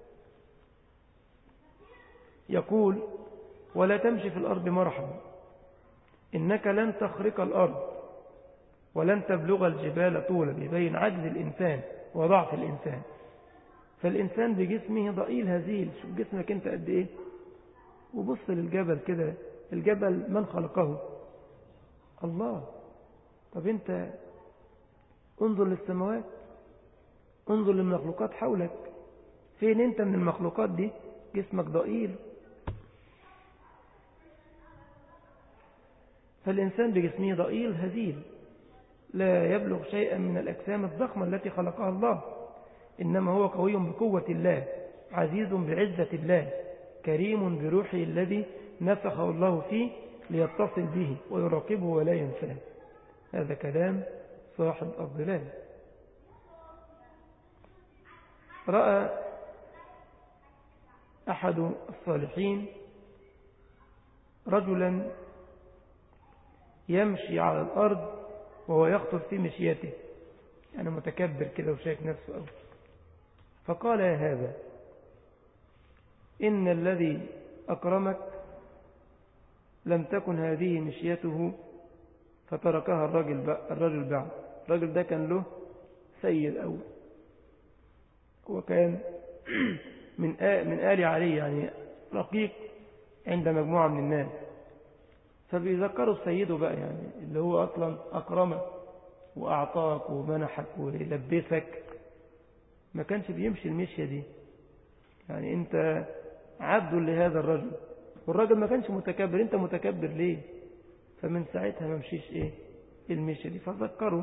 يقول ولا تمشي في الأرض مرحا إنك لن تخرق الأرض ولن تبلغ الجبال طولا بيبين عجز الإنسان وضعف الإنسان فالإنسان بجسمه ضئيل هزيل شوف جسمك أنت قد إيه وبص للجبل كده الجبل من خلقه الله طب أنت انظر للسماوات انظر للمخلوقات حولك فين أنت من المخلوقات دي جسمك ضئيل فالإنسان بجسمه ضئيل هزيل لا يبلغ شيئا من الأجسام الضخمة التي خلقها الله إنما هو قوي بقوة الله عزيز بعزة الله كريم بروحه الذي نفخه الله فيه ليتصل به ويراقبه ولا ينساه هذا كلام صاحب الظلال رأى أحد الصالحين رجلا يمشي على الأرض وهو يخطر في مشيته يعني متكبر كده وشايف نفسه أول فقال يا هذا إن الذي أكرمك لم تكن هذه مشيته فتركها الرجل الرجل بعد الرجل ده كان له سيد أول وكان من من آل علي يعني رقيق عند مجموعة من الناس فبيذكروا سيده بقى يعني اللي هو أصلا أكرمك وأعطاك ومنحك ولبسك ما كانش بيمشي المشية دي يعني أنت عبد لهذا الرجل والراجل ما كانش متكبر أنت متكبر ليه فمن ساعتها ما مشيش إيه المشية دي فذكروا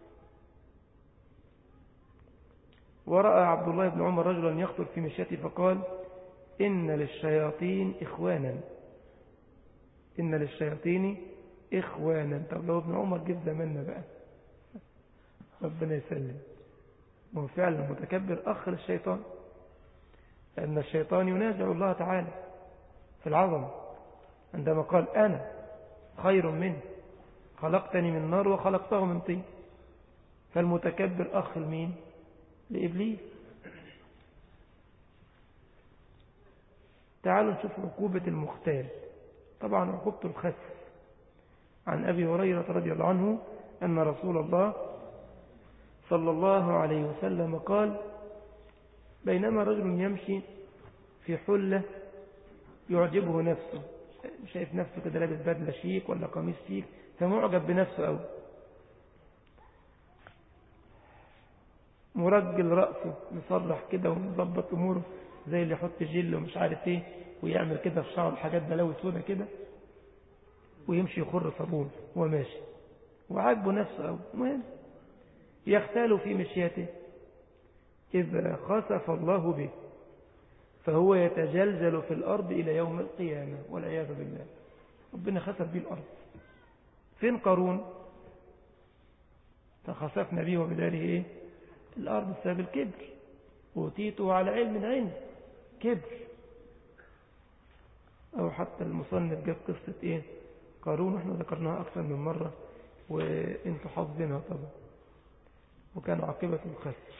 ورأى عبد الله بن عمر رجلا يخطر في مشيته فقال إن للشياطين إخوانا إن للشياطين إخوانا طب لو ابن عمر جه زماننا بقى ربنا يسلم هو فعلا المتكبر أخ للشيطان لأن الشيطان ينازع الله تعالى في العظمة عندما قال أنا خير منه خلقتني من نار وخلقته من طين فالمتكبر أخ المين لإبليس تعالوا نشوف عقوبة المختال طبعا عقوبته الخسف عن أبي هريرة رضي الله عنه أن رسول الله صلى الله عليه وسلم قال بينما رجل يمشي في حلة يعجبه نفسه شايف نفسه كده لابس بدلة شيك ولا قميص شيك فمعجب بنفسه أوي مرجل رأسه مصرح كده ومظبط أموره زي اللي يحط جل ومش عارف ايه ويعمل كده في شعر حاجات بلاوي سودا كده ويمشي يخر صابون وهو ماشي وعاجبه نفسه أو مهم يختال في مشيته إذا خسف الله به فهو يتجلجل في الأرض إلى يوم القيامة والعياذ بالله ربنا خسف به الأرض فين قارون فخسفنا به وبداره إيه الأرض بسبب الكبر أوتيته على علم عند كبر أو حتى المصنف جاب قصة إيه قارون وإحنا ذكرناها أكثر من مرة وإنتوا حافظينها طبعا وكان عاقبة الخسر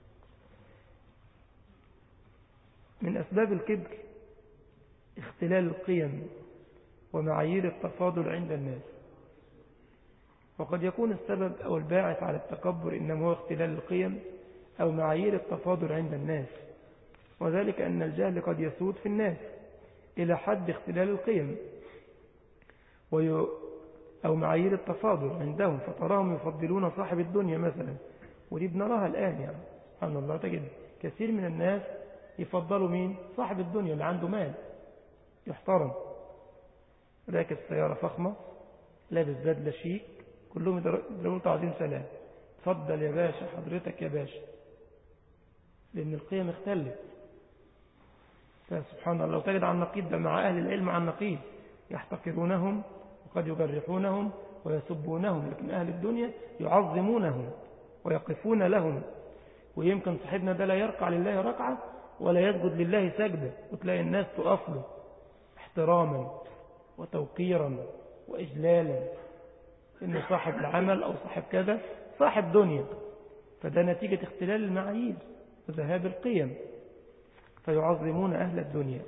من أسباب الكبر اختلال القيم ومعايير التفاضل عند الناس وقد يكون السبب أو الباعث على التكبر إنما هو اختلال القيم أو معايير التفاضل عند الناس وذلك أن الجهل قد يسود في الناس إلى حد اختلال القيم وي... أو معايير التفاضل عندهم فتراهم يفضلون صاحب الدنيا مثلا ودي بنراها الآن يعني سبحان الله تجد كثير من الناس يفضلوا مين صاحب الدنيا اللي عنده مال يحترم راكب سيارة فخمة لابس بدلة شيك كلهم يضربون تعظيم سلام تفضل يا باشا حضرتك يا باشا لأن القيم اختلت فسبحان الله تجد عن النقيض ده مع أهل العلم عن النقيض يحتقرونهم وقد يجرحونهم ويسبونهم لكن أهل الدنيا يعظمونهم ويقفون لهم ويمكن صاحبنا ده لا يرقع لله ركعة ولا يسجد لله سجدة وتلاقي الناس تقف له احتراما وتوقيرا وإجلالا إنه صاحب العمل أو صاحب كذا صاحب دنيا فده نتيجة اختلال المعايير وذهاب القيم فيعظمون أهل الدنيا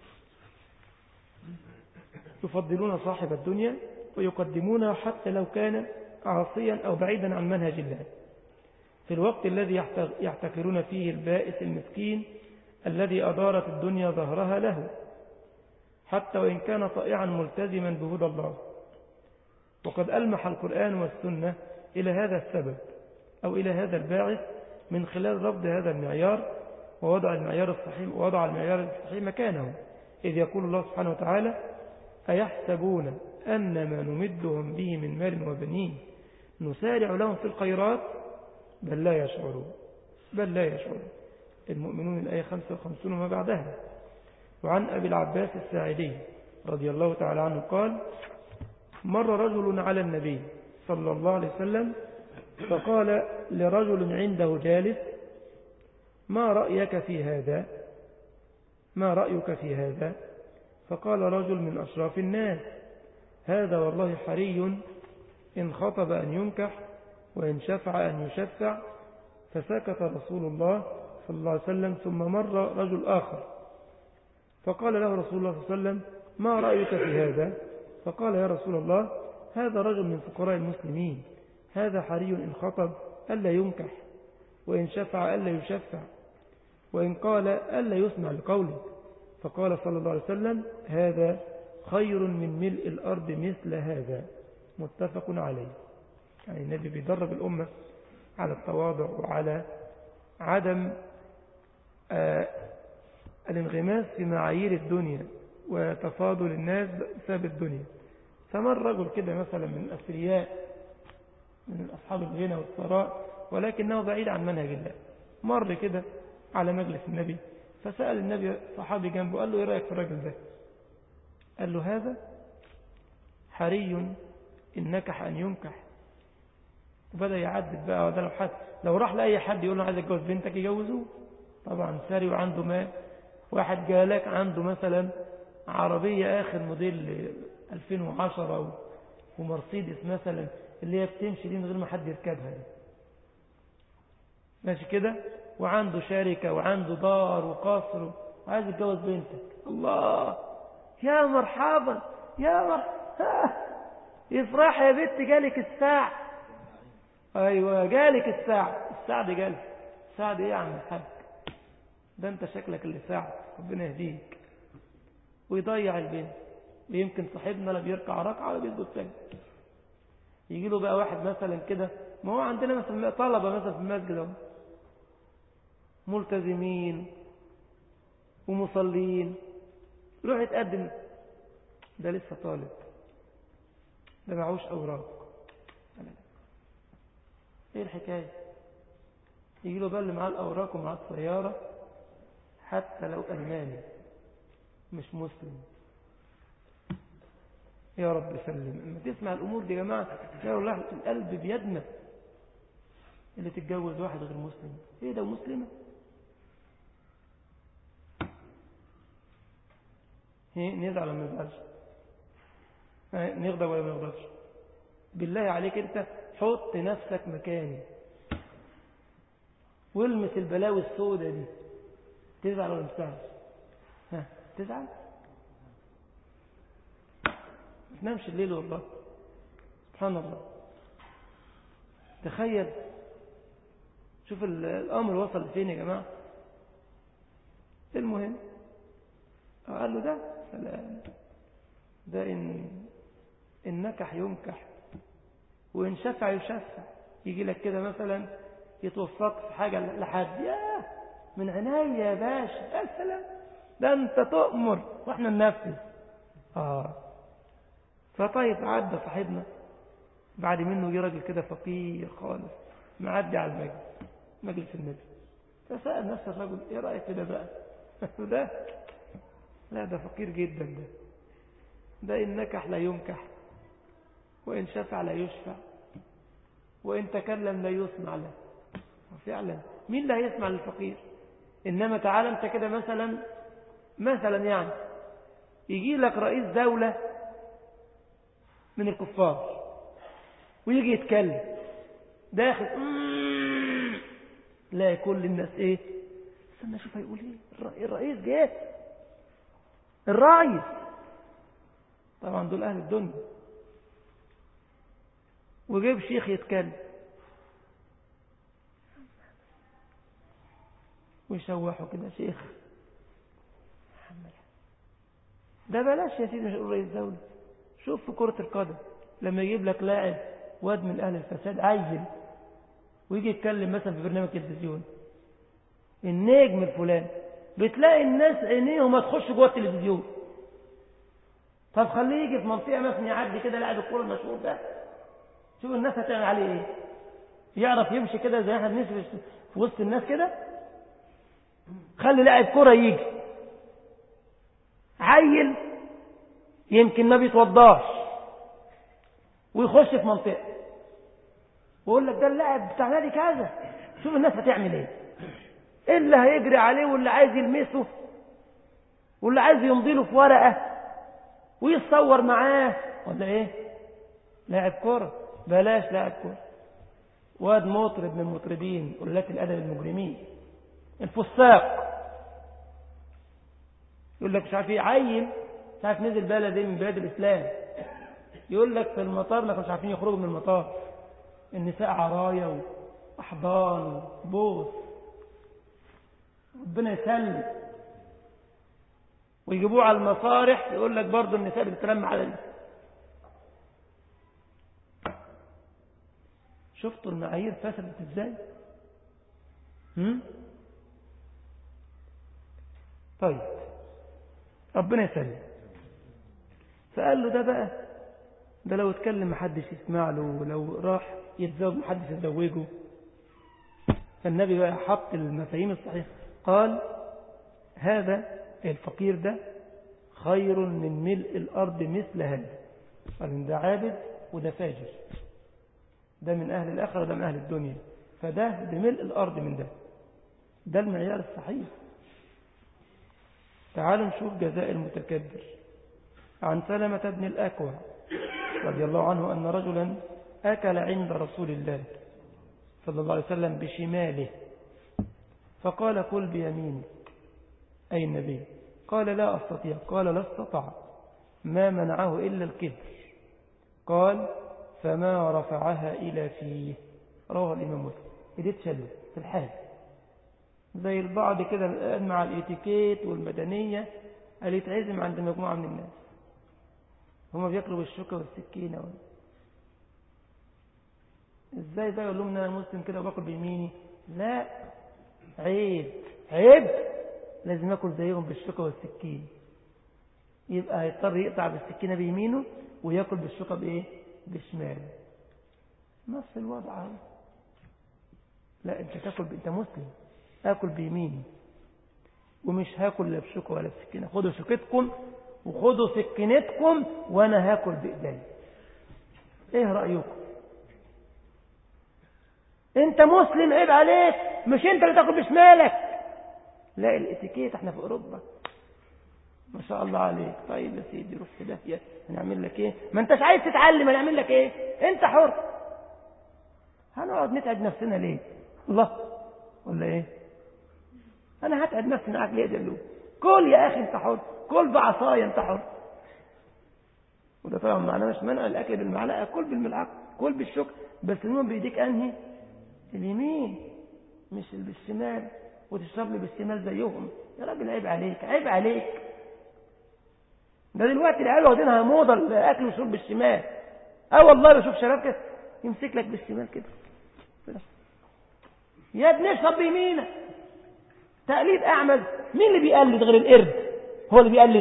يفضلون صاحب الدنيا ويقدمونه حتى لو كان عاصيا أو بعيدا عن منهج الله في الوقت الذي يحتقرون فيه البائس المسكين الذي أدارت الدنيا ظهرها له حتى وإن كان طائعا ملتزما بهدى الله وقد ألمح القرآن والسنة إلى هذا السبب أو إلى هذا الباعث من خلال رفض هذا المعيار ووضع المعيار الصحيح ووضع المعيار الصحيح مكانه إذ يقول الله سبحانه وتعالى أيحسبون أن ما نمدهم به من مال وبنين نسارع لهم في الخيرات بل لا يشعرون بل لا يشعرون المؤمنون الآية 55 وما بعدها وعن أبي العباس الساعدي رضي الله تعالى عنه قال مر رجل على النبي صلى الله عليه وسلم فقال لرجل عنده جالس ما رأيك في هذا ما رأيك في هذا فقال رجل من أشراف الناس هذا والله حري إن خطب أن ينكح وإن شفع أن يشفع فسكت رسول الله صلى الله عليه وسلم ثم مر رجل آخر فقال له رسول الله صلى الله عليه وسلم ما رأيك في هذا فقال يا رسول الله هذا رجل من فقراء المسلمين هذا حري إن خطب ألا ينكح وإن شفع ألا يشفع وإن قال ألا يسمع لقوله فقال صلى الله عليه وسلم هذا خير من ملء الأرض مثل هذا متفق عليه يعني النبي بيدرب الأمة على التواضع وعلى عدم آه الانغماس في معايير الدنيا وتفاضل الناس بسبب الدنيا فمر رجل كده مثلا من أثرياء من أصحاب الغنى والثراء ولكنه بعيد عن منهج الله مر كده على مجلس النبي فسأل النبي صحابي جنبه قال له ايه رأيك في الراجل ده قال له هذا حري إن نكح أن ينكح وبدأ يعدد بقى وده لو حد لو راح لأي حد يقول له عايز اتجوز بنتك يجوزوه طبعا ساري وعنده مال واحد جالك عنده مثلا عربية آخر موديل 2010 ومرسيدس مثلا اللي هي بتمشي دي من غير ما حد يركبها دي ماشي كده وعنده شركة وعنده دار وقصر وعايز يتجوز بنتك الله يا مرحبا يا مرحبا افرح يا بنت جالك الساعة ايوه جالك الساعة الساعة دي جالك الساعة دي ايه يا عم الحاج ده انت شكلك اللي ساعد ربنا يهديك ويضيع البنت ويمكن صاحبنا لا بيركع ركعة ولا بيسجد سجد يجي له بقى واحد مثلا كده ما هو عندنا مثلا طلبة مثلا في المسجد اهو ملتزمين ومصلين يروح يتقدم ده لسه طالب ده معهوش أوراق ايه الحكاية يجي له بقى اللي معاه الأوراق ومعاه السيارة حتى لو ألماني مش مسلم يا رب سلم لما تسمع الأمور دي يا جماعة يا الله القلب بيدنا اللي تتجوز واحد غير مسلم ايه ده مسلمة ايه نزعل ولا ما نزعلش نغضب ولا ما نغضبش بالله عليك انت حط نفسك مكاني والمس البلاوي السوداء دي تزعل ولا ما تزعلش ها تزعل ما تنامش الليل والله سبحان الله تخيل شوف الأمر وصل لفين يا جماعة المهم قال له ده سلام ده إن, إن نكح ينكح وإن شفع يشفع يجي لك كده مثلا يتوفق في حاجة لحد يا من عناية يا باشا يا سلام ده أنت تؤمر وإحنا ننفذ آه فطيب عدى صاحبنا بعد منه جه راجل كده فقير خالص معدي على المجلس مجلس النبي فسأل نفس الرجل ايه رأيك كده بقى ده لا ده فقير جدا ده ده إن نكح لا ينكح وإن شفع لا يشفع وإن تكلم لا يسمع له فعلا مين لا يسمع للفقير إنما تعال أنت كده مثلا مثلا يعني يجي لك رئيس دولة من الكفار ويجي يتكلم داخل لا كل الناس ايه استنى اشوف هيقول ايه الرئيس جه الرئيس طبعا دول اهل الدنيا وجيب شيخ يتكلم ويشوحوا كده شيخ ده بلاش يا سيدي مش هقول رئيس دولة شوف في كرة القدم لما يجيب لك لاعب واد من أهل الفساد عيل ويجي يتكلم مثلا في برنامج تلفزيون النجم الفلاني بتلاقي الناس عينيهم ما تخش جوه التلفزيون طب خليه يجي في منطقة مثلا يعدي كده لاعب الكورة المشهور ده شوف الناس هتعمل عليه ايه يعرف يمشي كده زي احنا بنمشي في وسط الناس كده خلي لاعب كرة يجي عيل يمكن ما بيتوضاش ويخش في منطقة ويقول لك ده اللاعب بتاع نادي كذا شوف الناس هتعمل ايه اللي هيجري عليه واللي عايز يلمسه واللي عايز يمضيله في ورقة ويتصور معاه ولا ايه لاعب كرة بلاش لاعب كرة واد مطرب من المطربين قلات الأدب المجرمين الفساق يقول لك مش عارف ايه عيل مش عارف نزل بلد ايه من بلاد الإسلام يقول لك في المطار لك مش عارفين يخرجوا من المطار النساء عرايا وأحضان وبوس ربنا يسلم ويجيبوه على المصارح يقول لك برضه النساء بتتلم على ال... شفتوا المعايير فسدت ازاي هم؟ طيب ربنا يسلم فقال له ده بقى ده لو اتكلم محدش يسمع له ولو راح يتزوج محدش يتزوجه فالنبي بقى حط المفاهيم الصحيحة قال هذا الفقير ده خير من ملء الأرض مثل هذا قال ده عابد وده فاجر ده من أهل الآخرة وده من أهل الدنيا فده بملء الأرض من ده ده المعيار الصحيح تعالوا نشوف جزاء المتكبر عن سلمة بن الأكوع رضي الله عنه أن رجلا أكل عند رسول الله صلى الله عليه وسلم بشماله فقال كل بيمينك أي النبي قال لا أستطيع قال لا استطع ما منعه إلا الكبر قال فما رفعها إلى فيه رواه الإمام مسلم إيديه تشلو في الحال زي البعض كده مع الاتيكيت والمدنية قال يتعزم عند مجموعة من الناس هما بياكلوا بالشوكة والسكينة ازاي بقى يقول لهم ان انا مسلم كده وباكل بيميني لا عيب عيب لازم اكل زيهم بالشوكة والسكين يبقى هيضطر يقطع بالسكينة بيمينه وياكل بالشوكة بايه بشماله نفس الوضع لا انت تاكل ب... انت مسلم اكل بيميني ومش هاكل لا بشوكة ولا بسكينة خدوا شوكتكم وخدوا سكينتكم وانا هاكل بايدي ايه رأيكم انت مسلم عيب عليك مش انت اللي تاكل بشمالك لا الاتيكيت احنا في اوروبا ما شاء الله عليك طيب يا سيدي روح في داهيه هنعمل لك ايه ما انتش عايز تتعلم هنعمل لك ايه انت حر هنقعد نتعب نفسنا ليه الله ولا ايه انا هتعب نفسي معاك ليه دلو كل يا اخي انت حر كل بعصايه انت حر وده طبعا معناه مش منع الاكل بالمعلقه كل بالملعقه كل بالشوك بس المهم بايديك انهي اليمين مش بالشمال وتشرب لي بالشمال زيهم يا راجل عيب عليك عيب عليك ده دلوقتي العيال واخدينها موضه الاكل والشرب بالشمال اه والله بشوف شباب كده يمسك لك بالشمال كده يا ابني اشرب بيمينك تقليد اعمى مين اللي بيقلد غير القرد هو اللي بيقلد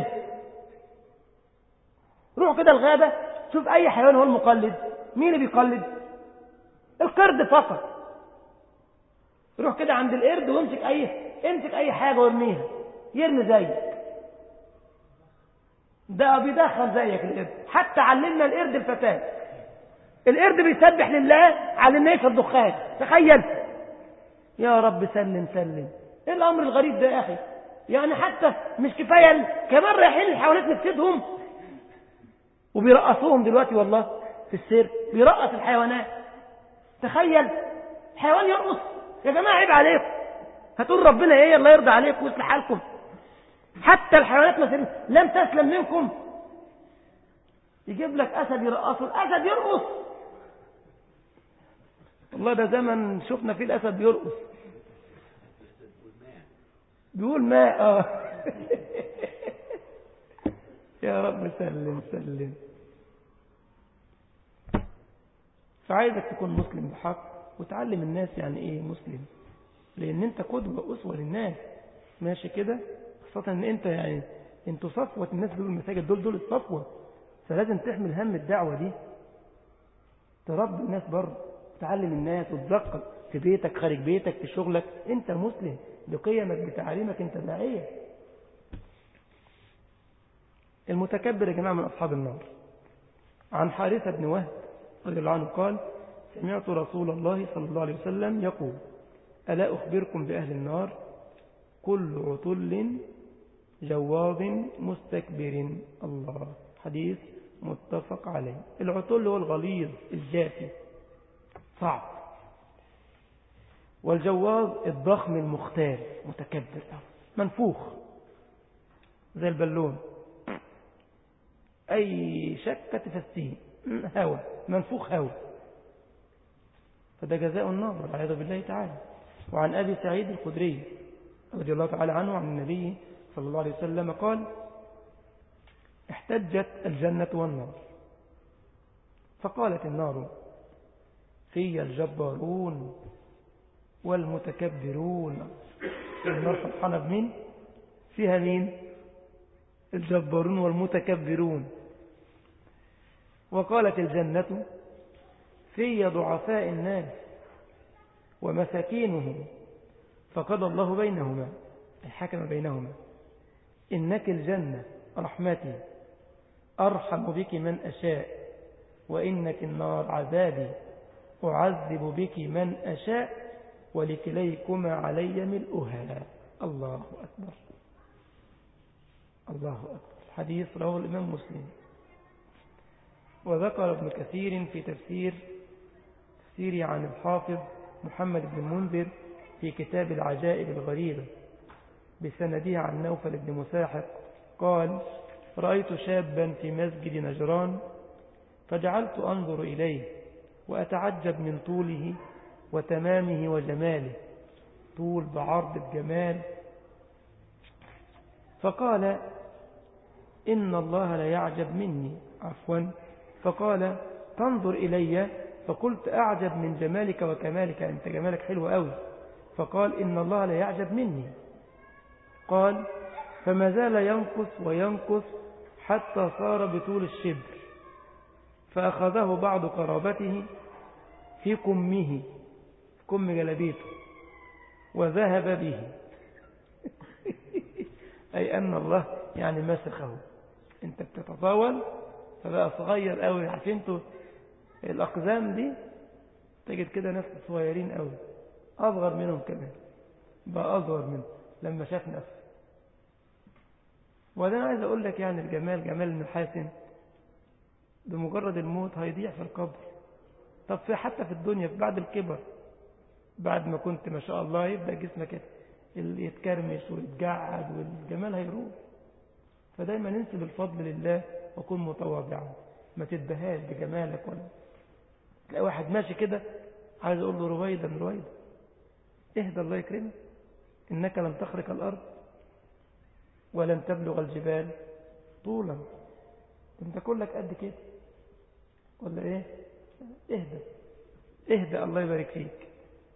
روح كده الغابه شوف اي حيوان هو المقلد مين اللي بيقلد القرد فقط روح كده عند القرد وامسك اي امسك اي حاجه وارميها يرمي زيك ده بيدخل زيك القرد حتى علمنا القرد الفتاه القرد بيسبح لله على انه يشرب دخان تخيل يا رب سلم سلم ايه الامر الغريب ده يا اخي يعني حتى مش كفايه كمان رايحين الحيوانات نفسدهم وبيرقصوهم دلوقتي والله في السير بيرقص الحيوانات تخيل حيوان يرقص يا جماعة عيب عليكم هتقول ربنا ايه الله يرضى عليكم ويصلح حالكم حتى الحيوانات مثلا لم تسلم منكم يجيب لك أسد يرقصه الأسد يرقص والله ده زمن شفنا فيه الأسد بيرقص بيقول ماء اه يا رب سلم سلم فعايزك تكون مسلم بحق وتعلم الناس يعني ايه مسلم لان انت قدوة اسوة للناس ماشي كده خاصة ان انت يعني انتوا صفوة الناس دول المساجد دول دول الصفوة فلازم تحمل هم الدعوة دي تربي الناس برضه تعلم الناس وتذكر في بيتك خارج بيتك في شغلك انت مسلم بقيمك بتعاليمك انت داعية المتكبر يا جماعة من أصحاب النار عن حارثة بن وهب رضي الله عنه قال سمعت رسول الله صلى الله عليه وسلم يقول ألا أخبركم بأهل النار كل عطل جواظ مستكبر الله حديث متفق عليه العطل هو الغليظ الجافي صعب والجواظ الضخم المختال متكبر منفوخ زي البالون أي شكة تفسيه هوى منفوخ هوى فده جزاء النار والعياذ بالله تعالى وعن أبي سعيد الخدري رضي الله تعالى عنه عن النبي صلى الله عليه وسلم قال احتجت الجنة والنار فقالت النار في الجبارون والمتكبرون النار فرحانة بمين فيها مين الجبارون والمتكبرون وقالت الجنة في ضعفاء الناس ومساكينهم فقضى الله بينهما الحكم بينهما إنك الجنة رحمتي أرحم بك من أشاء وإنك النار عذابي أعذب بك من أشاء ولكليكما علي ملؤها الله أكبر الله أكبر حديث رواه الإمام مسلم وذكر ابن كثير في تفسير تفسيري عن الحافظ محمد بن منذر في كتاب العجائب الغريبة بسنده عن نوفل بن مساحق قال رأيت شابا في مسجد نجران فجعلت أنظر إليه وأتعجب من طوله وتمامه وجماله طول بعرض بجمال فقال إن الله لا يعجب مني عفوا فقال تنظر إلي فقلت أعجب من جمالك وكمالك أنت جمالك حلو قوي فقال إن الله لا يعجب مني قال فما زال ينقص وينقص حتى صار بطول الشبر فأخذه بعض قرابته في كمه كم جلبيته وذهب به أي أن الله يعني مسخه أنت بتتطاول فبقى صغير قوي عارفين انتوا الأقزام دي تجد كده ناس صغيرين قوي أصغر منهم كمان بقى أصغر منه لما شاف نفسه وده أنا عايز أقول لك يعني الجمال جمال المحاسن بمجرد الموت هيضيع في القبر طب في حتى في الدنيا بعد الكبر بعد ما كنت ما شاء الله يبدأ جسمك يتكرمش ويتجعد والجمال هيروح فدايما ننسب الفضل لله وكن متواضعا ما تدهاش بجمالك ولا تلاقي واحد ماشي كده عايز اقول له رويدا رويدا اهدى الله يكرمك انك لن تخرق الارض ولن تبلغ الجبال طولا انت كلك قد كده ولا ايه اهدى اهدى الله يبارك فيك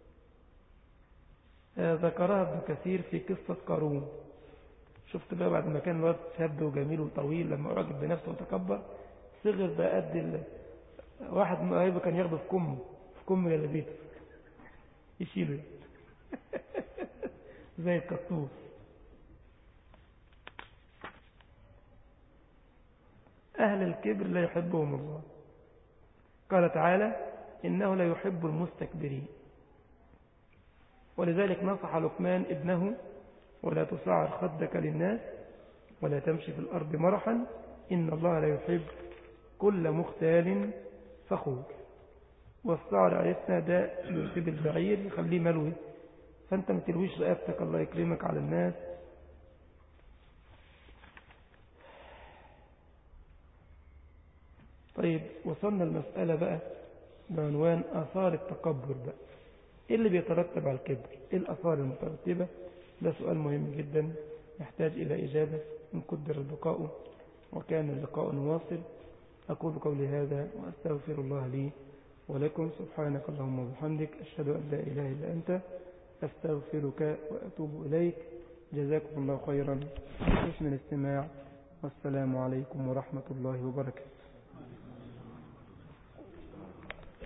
ذكرها ابن كثير في قصة قارون شفت بقى بعد ما كان الواد شاب وجميل وطويل لما أعجب بنفسه وتكبر صغر بقى قد ال... واحد من قريبه كان ياخده في كمه في كم جلابيته يشيله زي القطوف أهل الكبر لا يحبهم الله قال تعالى إنه لا يحب المستكبرين ولذلك نصح لقمان ابنه ولا تصعر خدك للناس ولا تمشي في الأرض مرحا إن الله لا يحب كل مختال فخور والصعر عرفنا ده يصيب البعير يخليه ملوي فأنت ما تلويش رقبتك الله يكرمك على الناس طيب وصلنا المسألة بقى بعنوان آثار التكبر بقى إيه اللي بيترتب على الكبر إيه الآثار المترتبة ده سؤال مهم جدا يحتاج إلى إجابة إن قدر البقاء وكان اللقاء واصل أقول قولي هذا وأستغفر الله لي ولكم سبحانك اللهم وبحمدك أشهد أن لا إله إلا أنت أستغفرك وأتوب إليك جزاكم الله خيرا حسن الاستماع والسلام عليكم ورحمة الله وبركاته